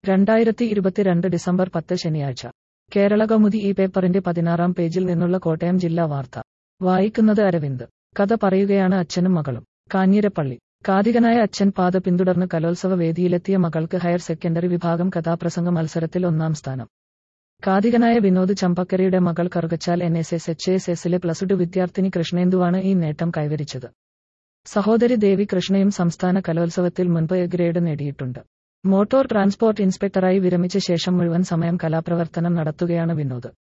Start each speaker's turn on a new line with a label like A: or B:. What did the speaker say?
A: രണ്ടായിരത്തി ഇരുപത്തിരണ്ട് ഡിസംബർ പത്ത് ശനിയാഴ്ച കേരള കൗമുദി ഈ പേപ്പറിന്റെ പതിനാറാം പേജിൽ നിന്നുള്ള കോട്ടയം ജില്ലാ വാർത്ത വായിക്കുന്നത് അരവിന്ദ് കഥ പറയുകയാണ് അച്ഛനും മകളും കാഞ്ഞിരപ്പള്ളി കാതികനായ അച്ഛൻ പാത പിന്തുടർന്ന് കലോത്സവ വേദിയിലെത്തിയ മകൾക്ക് ഹയർ സെക്കൻഡറി വിഭാഗം കഥാപ്രസംഗ മത്സരത്തിൽ ഒന്നാം സ്ഥാനം കാതികനായ വിനോദ് ചമ്പക്കരയുടെ മകൾ Karukachal N S S H S എസിലെ പ്ലസ് ടു വിദ്യാർത്ഥിനി കൃഷ്ണേന്ദുവാണ് ഈ നേട്ടം കൈവരിച്ചത് സഹോദരി ദേവി കൃഷ്ണയും സംസ്ഥാന കലോത്സവത്തിൽ മുൻപ് എ ഗ്രേഡ് നേടിയിട്ടുണ്ട് മോട്ടോർ ട്രാൻസ്പോർട്ട് ഇൻസ്പെക്ടറായി വിരമിച്ച ശേഷം മുഴുവൻ സമയം കലാപ്രവർത്തനം നടത്തുകയാണ് വിനോദ്